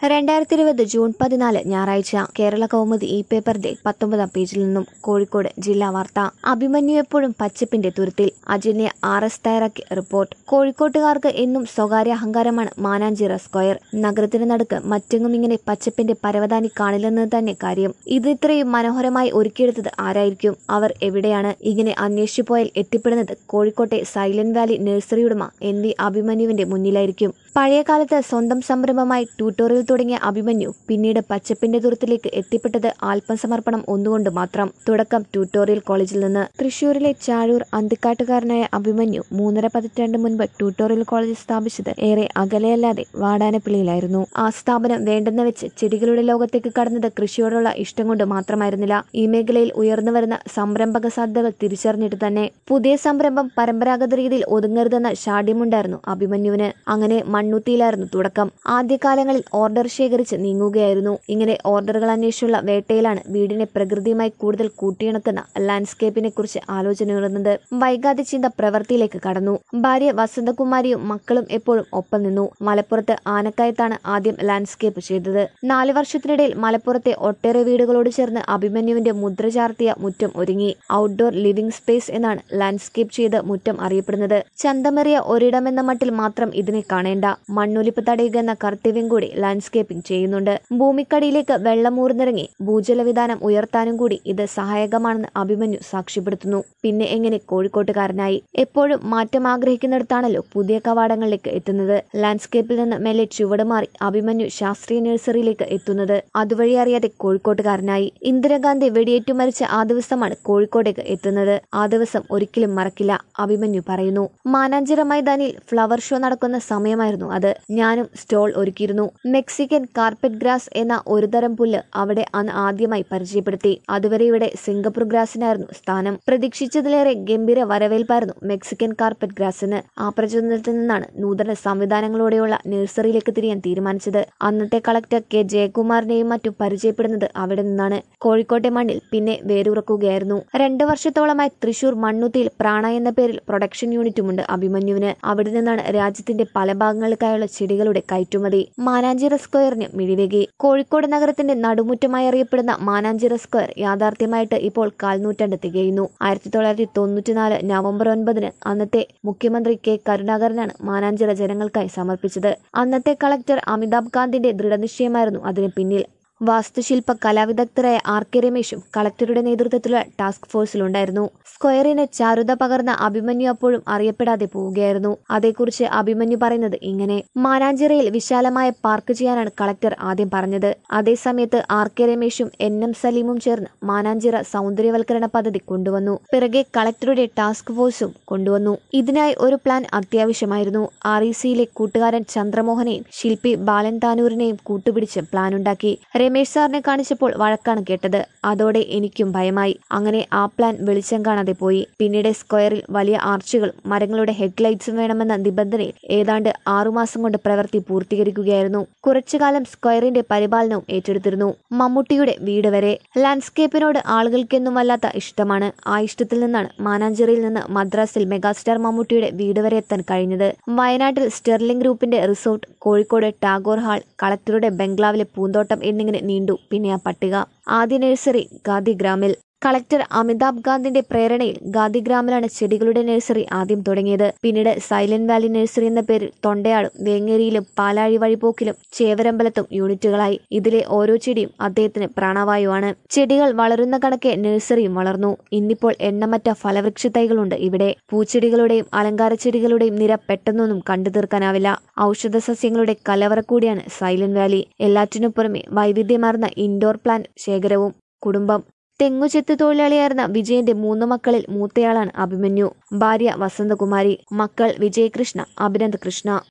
രണ്ടായിരത്തി ഇരുപത് ജൂൺ പതിനാല് ഞായറാഴ്ച കേരള കൗമുദി ഇ പേപ്പറിന്റെ പത്തൊമ്പതാം പേജിൽ നിന്നും കോഴിക്കോട് ജില്ലാ വാർത്ത അഭിമന്യു എപ്പോഴും പച്ചപ്പിന്റെ തുരുത്തിൽ അജന്യ ആർ എസ് തയ്യാറാക്കിയ റിപ്പോർട്ട് കോഴിക്കോട്ടുകാർക്ക് എന്നും സ്വകാര്യ അഹങ്കാരമാണ് മാനാഞ്ചിറ സ്ക്വയർ നഗരത്തിന് നടുക്ക് മറ്റെങ്ങും ഇങ്ങനെ പച്ചപ്പിന്റെ പരവതാനി കാണില്ലെന്ന് തന്നെ കാര്യം ഇത് ഇത്രയും മനോഹരമായി ഒരുക്കിയെടുത്തത് ആരായിരിക്കും അവർ എവിടെയാണ് ഇങ്ങനെ അന്വേഷിച്ചു പോയാൽ എത്തിപ്പെടുന്നത് കോഴിക്കോട്ടെ സൈലന്റ് വാലി നഴ്സറി ഉടമ എൻ വി അഭിമന്യുവിന്റെ മുന്നിലായിരിക്കും പഴയ കാലത്ത് സ്വന്തം സംരംഭമായി ട്യൂട്ടോറിയൽ തുടങ്ങിയ അഭിമന്യു പിന്നീട് പച്ചപ്പിന്റെ ദൂരത്തിലേക്ക് എത്തിപ്പെട്ടത് ആത്മസമർപ്പണം ഒന്നുകൊണ്ട് മാത്രം തുടക്കം ട്യൂട്ടോറിയൽ കോളേജിൽ നിന്ന് തൃശൂരിലെ ചാഴൂർ അന്തിക്കാട്ടുകാരനായ അഭിമന്യു മൂന്നര പതിറ്റാണ്ട് മുൻപ് ട്യൂട്ടോറിയൽ കോളേജ് സ്ഥാപിച്ചത് ഏറെ അകലെയല്ലാതെ വാടാനപ്പിള്ളിയിലായിരുന്നു ആ സ്ഥാപനം വേണ്ടെന്ന് വെച്ച് ചെടികളുടെ ലോകത്തേക്ക് കടന്നത് കൃഷിയോടുള്ള ഇഷ്ടം കൊണ്ട് മാത്രമായിരുന്നില്ല ഈ മേഖലയിൽ ഉയർന്നു വരുന്ന സംരംഭക സാധ്യതകൾ തിരിച്ചറിഞ്ഞിട്ട് തന്നെ പുതിയ സംരംഭം പരമ്പരാഗത രീതിയിൽ ഒതുങ്ങരുതെന്ന ഷാഠ്യമുണ്ടായിരുന്നു അഭിമന്യുവിന് അങ്ങനെ മണ്ണുത്തിയിലായിരുന്നു തുടക്കം ആദ്യകാലങ്ങളിൽ ഓർഡർ ശേഖരിച്ച് നീങ്ങുകയായിരുന്നു ഇങ്ങനെ ഓർഡറുകൾ അന്വേഷിച്ചുള്ള വേട്ടയിലാണ് വീടിനെ പ്രകൃതിയുമായി കൂടുതൽ കൂട്ടിയിണക്കുന്ന ലാൻഡ്സ്കേപ്പിനെ കുറിച്ച് ആലോചനയുള്ളത് വൈകാതെ ചിന്ത പ്രവൃത്തിയിലേക്ക് കടന്നു ഭാര്യ വസന്തകുമാരിയും മക്കളും എപ്പോഴും ഒപ്പം നിന്നു മലപ്പുറത്ത് ആനക്കയത്താണ് ആദ്യം ലാൻഡ്സ്കേപ്പ് ചെയ്തത് നാല് വർഷത്തിനിടയിൽ മലപ്പുറത്തെ ഒട്ടേറെ വീടുകളോട് ചേർന്ന് അഭിമന്യുവിന്റെ മുദ്ര ചാർത്തിയ മുറ്റം ഒരുങ്ങി ഔട്ട്ഡോർ ലിവിംഗ് സ്പേസ് എന്നാണ് ലാൻഡ്സ്കേപ്പ് ചെയ്ത് മുറ്റം അറിയപ്പെടുന്നത് ചന്തമേറിയ ഒരിടമെന്ന മട്ടിൽ മാത്രം ഇതിനെ കാണേണ്ട മണ്ണൊലിപ്പ് തടയുക എന്ന കർത്തവ്യം കൂടി ലാൻഡ്സ്കേപ്പിംഗ് ചെയ്യുന്നുണ്ട് ഭൂമിക്കടിയിലേക്ക് വെള്ളമൂർന്നിറങ്ങി ഭൂജലവിധാനം ഉയർത്താനും കൂടി ഇത് സഹായകമാണെന്ന് അഭിമന്യു സാക്ഷ്യപ്പെടുത്തുന്നു പിന്നെ എങ്ങനെ കോഴിക്കോട്ടുകാരനായി എപ്പോഴും മാറ്റം ആഗ്രഹിക്കുന്നിടത്താണല്ലോ പുതിയ കവാടങ്ങളിലേക്ക് എത്തുന്നത് ലാൻഡ്സ്കേപ്പിൽ നിന്ന് മെല്ലെ ചുവട് മാറി അഭിമന്യു ശാസ്ത്രീയ നഴ്സറിയിലേക്ക് എത്തുന്നത് അതുവഴി അറിയാതെ കോഴിക്കോട്ടുകാരനായി ഇന്ദിരാഗാന്ധി വെടിയേറ്റു മരിച്ച ആ ദിവസമാണ് കോഴിക്കോട്ടേക്ക് എത്തുന്നത് ആ ദിവസം ഒരിക്കലും മറക്കില്ല അഭിമന്യു പറയുന്നു മാനാഞ്ചിറ മൈതാനിയിൽ ഫ്ലവർ ഷോ നടക്കുന്ന സമയമായിരുന്നു അത് ഞാനും സ്റ്റോൾ ഒരുക്കിയിരുന്നു മെക്സിക്കൻ കാർപ്പറ്റ് ഗ്രാസ് എന്ന ഒരു തരം പുല്ല് അവിടെ അന്ന് ആദ്യമായി പരിചയപ്പെടുത്തി അതുവരെ ഇവിടെ സിംഗപ്പൂർ ഗ്രാസിനായിരുന്നു സ്ഥാനം പ്രതീക്ഷിച്ചതിലേറെ ഗംഭീര വരവേൽപ്പായിരുന്നു മെക്സിക്കൻ കാർപ്പറ്റ് ഗ്രാസിന് ആ പ്രചോദനത്തിൽ നിന്നാണ് നൂതന സംവിധാനങ്ങളോടെയുള്ള നഴ്സറിയിലേക്ക് തിരിയാൻ തീരുമാനിച്ചത് അന്നത്തെ കളക്ടർ കെ ജയകുമാറിനെയും മറ്റും പരിചയപ്പെടുന്നത് അവിടെ നിന്നാണ് കോഴിക്കോട്ടെ മണ്ണിൽ പിന്നെ വേരുറക്കുകയായിരുന്നു രണ്ടു വർഷത്തോളമായി തൃശൂർ മണ്ണുത്തിയിൽ പ്രാണ എന്ന പേരിൽ പ്രൊഡക്ഷൻ യൂണിറ്റുമുണ്ട് അഭിമന്യുവിന് അവിടെ നിന്നാണ് രാജ്യത്തിന്റെ പല ഭാഗങ്ങൾക്കായുള്ള ചെടികളുടെ കയറ്റുമതി മാനാഞ്ചിറ സ്ക്വയറിന് മിഴിവേകി കോഴിക്കോട് നഗരത്തിന്റെ നടുമുറ്റമായി അറിയപ്പെടുന്ന മാനാഞ്ചിറ സ്ക്വയർ യാഥാർത്ഥ്യമായിട്ട് ഇപ്പോൾ കാൽനൂറ്റാണ്ട് തികയുന്നു ആയിരത്തി തൊള്ളായിരത്തി തൊണ്ണൂറ്റിനാല് നവംബർ ഒൻപതിന് അന്നത്തെ മുഖ്യമന്ത്രി കെ കരുണാകരനാണ് മാനാഞ്ചിറ ജനങ്ങൾക്കായി സമർപ്പിച്ചത് അന്നത്തെ കളക്ടർ അമിതാഭ് കാന്തിന്റെ ദൃഢനിശ്ചയമായിരുന്നു അതിന് പിന്നിൽ വാസ്തുശില്പ കലാവിദഗ്ധരായ ആർ കെ രമേശും കളക്ടറുടെ നേതൃത്വത്തിലുള്ള ടാസ്ക് ഫോഴ്സിലുണ്ടായിരുന്നു സ്ക്വയറിന് ചാരുത പകർന്ന അഭിമന്യു അപ്പോഴും അറിയപ്പെടാതെ പോവുകയായിരുന്നു അതേക്കുറിച്ച് അഭിമന്യു പറയുന്നത് ഇങ്ങനെ മാനാഞ്ചിറയിൽ വിശാലമായ പാർക്ക് ചെയ്യാനാണ് കളക്ടർ ആദ്യം പറഞ്ഞത് അതേസമയത്ത് ആർ കെ രമേശും എൻ എം സലീമും ചേർന്ന് മാനാഞ്ചിറ സൗന്ദര്യവൽക്കരണ പദ്ധതി കൊണ്ടുവന്നു പിറകെ കളക്ടറുടെ ടാസ്ക് ഫോഴ്സും കൊണ്ടുവന്നു ഇതിനായി ഒരു പ്ലാൻ അത്യാവശ്യമായിരുന്നു ആർ ഇ സിയിലെ കൂട്ടുകാരൻ ചന്ദ്രമോഹനെയും ശില്പി ബാലൻ താനൂരിനെയും കൂട്ടുപിടിച്ച് പ്ലാനുണ്ടാക്കി രമേശ് സാറിനെ കാണിച്ചപ്പോൾ വഴക്കാണ് കേട്ടത് അതോടെ എനിക്കും ഭയമായി അങ്ങനെ ആ പ്ലാൻ വെളിച്ചം കാണാതെ പോയി പിന്നീട് സ്ക്വയറിൽ വലിയ ആർച്ചുകളും മരങ്ങളുടെ ഹെഡ്ലൈറ്റ്സും വേണമെന്ന നിബന്ധനയിൽ ഏതാണ്ട് ആറുമാസം കൊണ്ട് പ്രവൃത്തി പൂർത്തീകരിക്കുകയായിരുന്നു കുറച്ചുകാലം സ്ക്വയറിന്റെ പരിപാലനവും ഏറ്റെടുത്തിരുന്നു മമ്മൂട്ടിയുടെ വീട് വരെ ലാൻഡ്സ്കേപ്പിനോട് ആളുകൾക്കെന്നും വല്ലാത്ത ഇഷ്ടമാണ് ആ ഇഷ്ടത്തിൽ നിന്നാണ് മാനാഞ്ചിറയിൽ നിന്ന് മദ്രാസിൽ മെഗാസ്റ്റാർ മമ്മൂട്ടിയുടെ വീട് വരെ എത്താൻ കഴിഞ്ഞത് വയനാട്ടിൽ സ്റ്റെർലിംഗ് ഗ്രൂപ്പിന്റെ റിസോർട്ട് കോഴിക്കോട് ടാഗോർ ഹാൾ കളക്ടറുടെ ബംഗ്ലാവിലെ പൂന്തോട്ടം എന്നിങ്ങനെ നീണ്ടു പിന്നെ ആ പട്ടിക ആദ്യ നഴ്സറി ഗാന്ധിഗ്രാമിൽ കളക്ടർ അമിതാഭ് ഗാന്ധിന്റെ പ്രേരണയിൽ ഗാന്ധിഗ്രാമിലാണ് ചെടികളുടെ നഴ്സറി ആദ്യം തുടങ്ങിയത് പിന്നീട് സൈലന്റ് വാലി നഴ്സറി എന്ന പേരിൽ തൊണ്ടയാടും വേങ്ങേരിയിലും പാലാഴി വഴിപോക്കിലും ചേവരമ്പലത്തും യൂണിറ്റുകളായി ഇതിലെ ഓരോ ചെടിയും അദ്ദേഹത്തിന് പ്രാണവായുവാണ് ചെടികൾ വളരുന്ന കണക്കെ നഴ്സറിയും വളർന്നു ഇന്നിപ്പോൾ എണ്ണമറ്റ ഫലവൃക്ഷ തൈകളുണ്ട് ഇവിടെ പൂച്ചെടികളുടെയും അലങ്കാര ചെടികളുടെയും നിര പെട്ടെന്നൊന്നും കണ്ടു തീർക്കാനാവില്ല ഔഷധ സസ്യങ്ങളുടെ കലവറ കൂടിയാണ് സൈലന്റ് വാലി എല്ലാറ്റിനു പുറമെ വൈവിധ്യമാർന്ന ഇൻഡോർ പ്ലാന്റ് ശേഖരവും കുടുംബം തെങ്ങുചെത്ത് തൊഴിലാളിയായിരുന്ന വിജയന്റെ മൂന്ന് മക്കളിൽ മൂത്തയാളാണ് അഭിമന്യു ഭാര്യ വസന്തകുമാരി മക്കൾ വിജയകൃഷ്ണ അഭിനന്ദ് കൃഷ്ണ